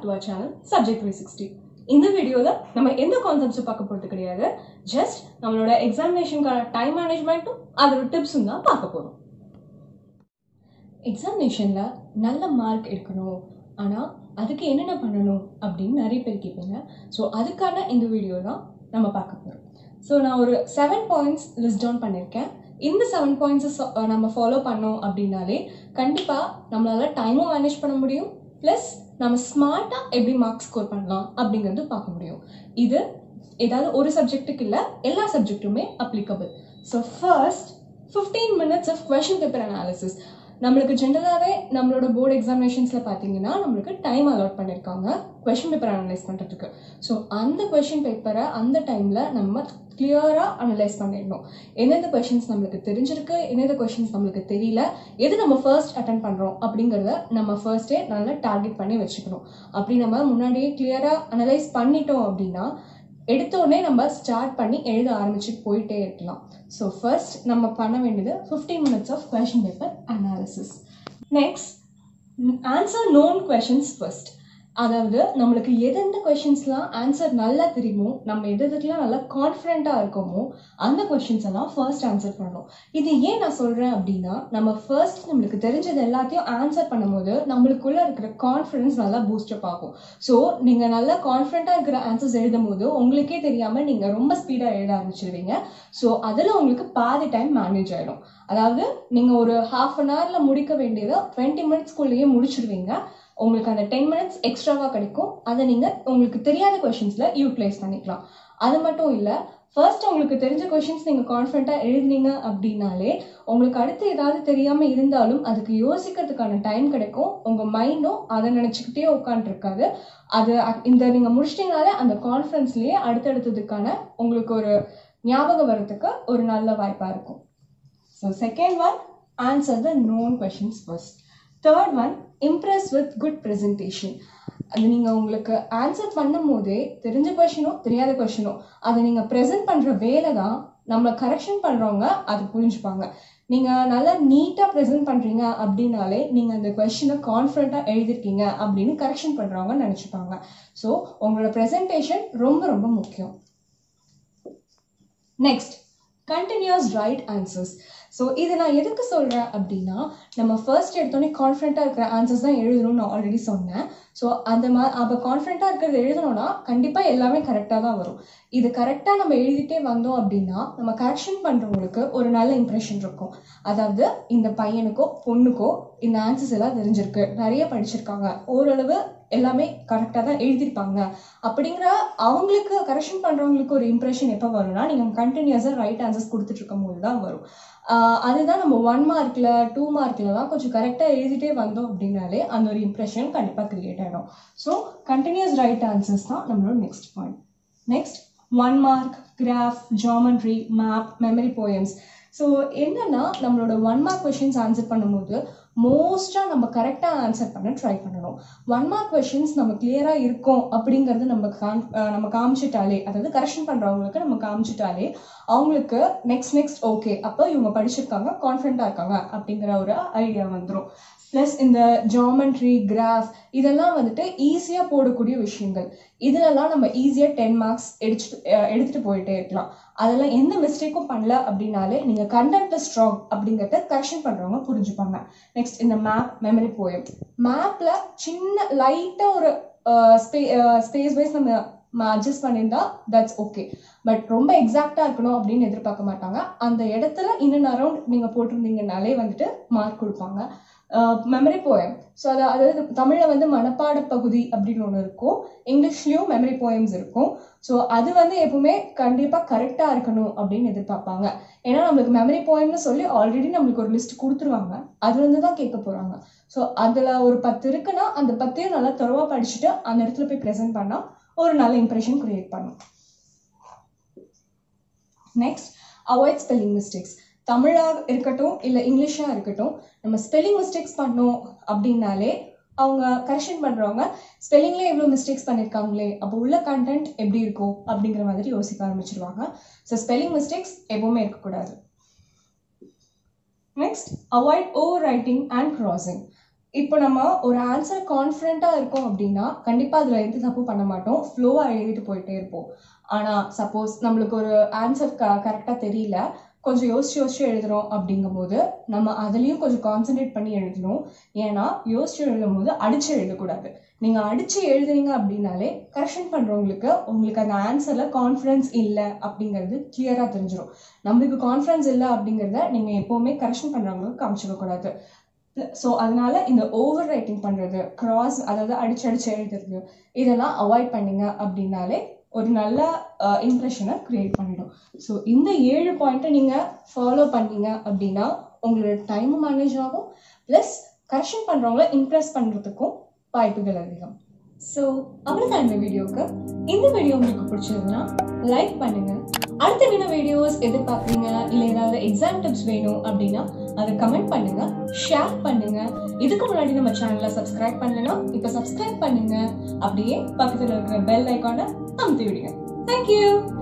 to அவர் channel subject three sixty இந்த வீடியோவில் நம்ம எந்த கான்செப்ட்ஸும் பார்க்க போகிறது கிடையாது ஜஸ்ட் நம்மளோட எக்ஸாமினேஷனுக்கான டைம் மேனேஜ்மெண்ட்டும் அதோட டிப்ஸும் தான் பார்க்க போகிறோம் எக்ஸாமினேஷனில் நல்ல மார்க் எடுக்கணும் ஆனால் அதுக்கு என்னென்ன பண்ணணும் அப்படின்னு நிறைய பேர் கேட்பீங்க ஸோ அதுக்கான இந்த வீடியோ தான் நம்ம பார்க்க போகிறோம் ஸோ நான் ஒரு செவன் பாயிண்ட்ஸ் லிஸ்ட் டவுன் பண்ணியிருக்கேன் இந்த செவன் பாயிண்ட்ஸை நம்ம ஃபாலோ பண்ணோம் அப்படின்னாலே கண்டிப்பாக நம்மளால் டைமும் மேனேஜ் பண்ண முடியும் ப்ளஸ் நம்ம ஸ்மார்ட்டாக எப்படி மார்க் ஸ்கோர் பண்ணலாம் அப்படிங்கிறது பார்க்க முடியும் இது ஏதாவது ஒரு சப்ஜெக்ட்டுக்கு இல்லை எல்லா சப்ஜெக்ட்டுமே applicable so first fifteen minutes of question paper analysis நம்மளுக்கு ஜென்ரலாகவே நம்மளோட போர்டு எக்ஸாமினேஷன்ஸில் பார்த்தீங்கன்னா நம்மளுக்கு டைம் அலாட் பண்ணியிருக்காங்க கொஷின் பேப்பர் அனலைஸ் பண்ணுறதுக்கு ஸோ அந்த கொஷின் பேப்பரை அந்த டைமில் நம்ம கிளியராக அனலைஸ் பண்ணிடணும் எந்தெந்த கொஷின்ஸ் நம்மளுக்கு தெரிஞ்சிருக்கு எந்தெந்த கொஷின்ஸ் நம்மளுக்கு தெரியல எது நம்ம ஃபர்ஸ்ட் அட்டன் பண்ணுறோம் அப்படிங்கிறத நம்ம ஃபர்ஸ்டே நல்லா டார்கெட் பண்ணி வச்சுக்கணும் அப்படி நம்ம முன்னாடியே கிளியராக அனலைஸ் பண்ணிட்டோம் அப்படின்னா எடுத்தோடனே நம்ம ஸ்டார்ட் பண்ணி எழுத ஆரம்பிச்சுட்டு போயிட்டே இருக்கலாம் ஸோ ஃபர்ஸ்ட் நம்ம பண்ண வேண்டியது fifteen minutes of question paper analysis next answer known questions first அதாவது நம்மளுக்கு எந்தெந்த கொஷின்ஸ்லாம் ஆன்சர் நல்லா தெரியுமோ நம்ம எது எதுக்கெல்லாம் நல்லா கான்ஃபிடென்ட்டாக இருக்கோமோ அந்த கொஷின்ஸ் எல்லாம் ஃபர்ஸ்ட் ஆன்சர் பண்ணணும் இது ஏன் நான் சொல்கிறேன் அப்படின்னா நம்ம ஃபர்ஸ்ட் நம்மளுக்கு தெரிஞ்சது எல்லாத்தையும் ஆன்சர் பண்ணும்போது நம்மளுக்குள்ளே இருக்கிற கான்ஃபிடன்ஸ் நல்லா பூஸ்டப் ஆகும் ஸோ நீங்கள் நல்லா கான்ஃபிடென்ட்டாக இருக்கிற ஆன்சர்ஸ் எழுதும் போது உங்களுக்கே தெரியாமல் நீங்கள் ரொம்ப ஸ்பீடாக எழுத ஆரம்பிச்சிருவீங்க ஸோ அதில் உங்களுக்கு பாதி டைம் மேனேஜ் ஆகிடும் அதாவது நீங்கள் ஒரு ஹாஃப் அன் ஹவரில் முடிக்க வேண்டியதை டுவெண்ட்டி மினிட்ஸ்க்குள்ளேயே முடிச்சிருவீங்க உங்களுக்கு அந்த டென் மினிட்ஸ் எக்ஸ்ட்ராவாக கிடைக்கும் அதை நீங்கள் உங்களுக்கு தெரியாத கொஷின்ஸில் யூட்டிலைஸ் பண்ணிக்கலாம் அது மட்டும் இல்லை ஃபர்ஸ்ட் உங்களுக்கு தெரிஞ்ச கொஷின்ஸ் நீங்கள் கான்ஃபிடண்ட்டாக எழுதினீங்க அப்படின்னாலே உங்களுக்கு அடுத்து ஏதாவது தெரியாமல் இருந்தாலும் அதுக்கு யோசிக்கிறதுக்கான டைம் கிடைக்கும் உங்கள் மைண்டும் அதை நினச்சிக்கிட்டே உட்காந்துருக்காது அது இந்த நீங்கள் முடிச்சிட்டிங்கனாலே அந்த கான்ஃபிடன்ஸ்லேயே அடுத்தடுத்ததுக்கான உங்களுக்கு ஒரு ஞாபகம் வர்றதுக்கு ஒரு நல்ல வாய்ப்பாக இருக்கும் so second one answer the known questions first third one impress with good presentation அது நீங்கள் உங்களுக்கு ஆன்சர் பண்ணும் போதே தெரிஞ்ச கொஷினோ தெரியாத கொஷினோ அதை நீங்கள் ப்ரெசென்ட் பண்ணுற வேலை தான் நம்மளை கரெக்ஷன் பண்ணுறவங்க அது புரிஞ்சுப்பாங்க நீங்கள் நல்லா நீட்டாக ப்ரெசென்ட் பண்ணுறீங்க அப்படின்னாலே நீங்கள் அந்த கொஷினை கான்ஃபிடண்ட்டாக எழுதிருக்கீங்க அப்படின்னு கரெக்ஷன் பண்ணுறவங்க நினச்சிப்பாங்க ஸோ உங்களோட ப்ரெசன்டேஷன் ரொம்ப ரொம்ப முக்கியம் next continuous right answers so இது நான் எதுக்கு சொல்கிறேன் அப்படின்னா நம்ம ஃபர்ஸ்ட் எடுத்தோடனே கான்ஃபிடண்ட்டாக இருக்கிற ஆன்சர்ஸ் தான் எழுதணும்னு நான் ஆல்ரெடி சொன்னேன் ஸோ அந்த மா அப்போ கான்ஃபிடண்ட்டாக இருக்கிறது எழுதணும்னா கண்டிப்பாக எல்லாமே கரெக்டாக தான் வரும் இது கரெக்டாக நம்ம எழுதிட்டே வந்தோம் அப்படின்னா நம்ம கரெக்ஷன் பண்ணுறவங்களுக்கு ஒரு நல்ல இம்ப்ரெஷன் இருக்கும் அதாவது இந்த பையனுக்கோ பொண்ணுக்கோ இந்த ஆன்சர்ஸ் எல்லாம் தெரிஞ்சிருக்கு நிறைய படிச்சிருக்காங்க ஓரளவு எல்லாமே கரெக்டாக தான் எழுதியிருப்பாங்க அப்படிங்கிற அவங்களுக்கு கரெக்ஷன் பண்ணுறவங்களுக்கு ஒரு இம்ப்ரெஷன் எப்போ வரும்னா நீங்கள் கண்டினியூஸாக ரைட் ஆன்சர்ஸ் கொடுத்துட்டு இருக்கும் போது தான் வரும் அதுதான் நம்ம ஒன் மார்க்கில் டூ மார்க்லலாம் கொஞ்சம் கரெக்டாக எழுதிட்டே வந்தோம் அப்படின்னாலே அந்த ஒரு இம்ப்ரெஷன் கண்டிப்பாக க்ரியேட் ஆகிடும் ஸோ கண்டினியூஸ் ரைட் ஆன்சர்ஸ் தான் நம்மளோட next point next one mark graph geometry map memory poems so என்னன்னா நம்மளோட ஒன் மார்க் கொஷின்ஸ் ஆன்சர் பண்ணும்போது மோஸ்ட்டாக நம்ம கரெக்டாக ஆன்சர் பண்ண ட்ரை பண்ணணும் ஒன் மார்க் கொஷின்ஸ் நம்ம கிளியராக இருக்கோம் அப்படிங்கிறது நம்ம காம் நம்ம காமிச்சிட்டாலே அதாவது கரெக்ஷன் பண்ணுறவங்களுக்கு நம்ம காமிச்சிட்டாலே அவங்களுக்கு நெக்ஸ்ட் நெக்ஸ்ட் ஓகே அப்போ இவங்க படிச்சிருக்காங்க கான்ஃபிடண்ட்டாக இருக்காங்க அப்படிங்கிற ஒரு ஐடியா வந்துடும் ப்ளஸ் இந்த ஜாமெண்ட்ரி கிராஃப் இதெல்லாம் வந்துட்டு ஈஸியாக போடக்கூடிய விஷயங்கள் இதிலெல்லாம் நம்ம ஈஸியாக டென் மார்க்ஸ் எடுத்துட்டு எடுத்துகிட்டு போயிட்டே இருக்கலாம் அதெல்லாம் எந்த மிஸ்டேக்கும் பண்ணல அப்படின்னாலே நீங்கள் கண்டென்ட் ஸ்ட்ராங் அப்படிங்கிறத கரெக்ஷன் பண்ணுறவங்க புரிஞ்சுப்பாங்க நெக்ஸ்ட் இந்த மேப் மெமரி போயம் மேப்பில் சின்ன லைட்டாக ஒரு ஸ்பே ஸ்பேஸ் வைஸ் நம்ம அட்ஜஸ்ட் பண்ணியிருந்தா தட்ஸ் ஓகே பட் ரொம்ப எக்ஸாக்டாக இருக்கணும் அப்படின்னு எதிர்பார்க்க மாட்டாங்க அந்த இடத்துல இன்னும் அரௌண்ட் நீங்கள் போட்டிருந்தீங்கனாலே வந்துட்டு மார்க் கொடுப்பாங்க மெமரி போயம் ஸோ அது அதாவது தமிழில் வந்து மனப்பாட பகுதி அப்படின்னு ஒன்று இருக்கும் இங்கிலீஷ்லேயும் மெமரி போயம்ஸ் இருக்கும் ஸோ அது வந்து எப்பவுமே கண்டிப்பாக கரெக்டாக இருக்கணும் அப்படின்னு எதிர்பார்ப்பாங்க ஏன்னா நம்மளுக்கு மெமரி போயம்னு சொல்லி ஆல்ரெடி நம்மளுக்கு ஒரு லிஸ்ட் கொடுத்துருவாங்க அதுலேருந்து தான் கேட்க போகிறாங்க ஸோ அதில் ஒரு பத்து இருக்குன்னா அந்த பத்தையும் நல்லா துறவாக படிச்சுட்டு அந்த இடத்துல போய் ப்ரெசென்ட் பண்ணால் ஒரு நல்ல இம்ப்ரெஷன் க்ரியேட் பண்ணும் நெக்ஸ்ட் அவாய்ட் ஸ்பெல்லிங் மிஸ்டேக்ஸ் தமிழாக இருக்கட்டும் இல்லை இங்கிலீஷாக இருக்கட்டும் நம்ம ஸ்பெல்லிங் மிஸ்டேக்ஸ் பண்ணோம் அப்படின்னாலே அவங்க கரெக்ஷன் பண்ணுறவங்க ஸ்பெல்லிங்லேயே எவ்வளோ மிஸ்டேக்ஸ் பண்ணியிருக்காங்களே அப்போ உள்ள கண்டென்ட் எப்படி இருக்கும் அப்படிங்கிற மாதிரி யோசிக்க ஆரம்பிச்சிருவாங்க ஸோ ஸ்பெல்லிங் மிஸ்டேக்ஸ் எப்பவுமே இருக்கக்கூடாது next avoid over writing and crossing இப்போ நம்ம ஒரு ஆன்சர் கான்ஃபிடென்ட்டாக இருக்கோம் அப்படின்னா கண்டிப்பாக அதில் எந்த தப்பு பண்ண மாட்டோம் ஃப்ளோவாக எழுதிட்டு போயிட்டே இருப்போம் ஆனால் சப்போஸ் நம்மளுக்கு ஒரு ஆன்சர் க கரெக்டாக தெரியல கொஞ்சம் யோசிச்சு யோசிச்சு எழுதுறோம் அப்படிங்கும்போது நம்ம அதுலேயும் கொஞ்சம் கான்சென்ட்ரேட் பண்ணி எழுதணும் ஏன்னா யோசிச்சு எழுதும் போது அடிச்சு எழுதக்கூடாது நீங்கள் அடிச்சு எழுதுனீங்க அப்படின்னாலே கரெக்ஷன் பண்ணுறவங்களுக்கு உங்களுக்கு அந்த ஆன்சரில் கான்ஃபிடன்ஸ் இல்லை அப்படிங்கிறது கிளியராக தெரிஞ்சிடும் நம்மளுக்கு கான்ஃபிடன்ஸ் இல்லை அப்படிங்கிறத நீங்கள் எப்போவுமே கரெக்ஷன் பண்ணுறவங்களுக்கு காமிச்சிக்க கூடாது ஸோ அதனால இந்த ஓவர் ரைட்டிங் பண்ணுறது கிராஸ் அதாவது அடிச்சு அடிச்சு எழுதுறது இதெல்லாம் அவாய்ட் பண்ணீங்க அப்படின்னாலே ஒரு நல்ல இம்ப்ரெஷனை க்ரியேட் பண்ணிடும் ஸோ இந்த ஏழு பாயிண்ட்டை நீங்கள் ஃபாலோ பண்ணீங்க அப்படின்னா உங்களோட டைம் மேனேஜ் ஆகும் ப்ளஸ் கரெக்ஷன் பண்ணுறவங்கள இம்ப்ரெஸ் பண்ணுறதுக்கும் வாய்ப்புகள் அதிகம் ஸோ அவ்வளோதான் இந்த வீடியோக்கு இந்த வீடியோ உங்களுக்கு பிடிச்சதுன்னா லைக் பண்ணுங்க அடுத்த என்ன வீடியோஸ் எதிர்பார்க்குறீங்க இல்லை ஏதாவது எக்ஸாம் டிப்ஸ் வேணும் அப்படின்னா அதை கமெண்ட் பண்ணுங்க ஷேர் பண்ணுங்க இதுக்கு முன்னாடி நம்ம சேனலை சப்ஸ்கிரைப் பண்ணலன்னா இப்போ சப்ஸ்கிரைப் பண்ணுங்க அப்படியே பக்கத்தில் இருக்கிற பெல் ஐக்கானை அமுத்தி விடுங்க தேங்க்யூ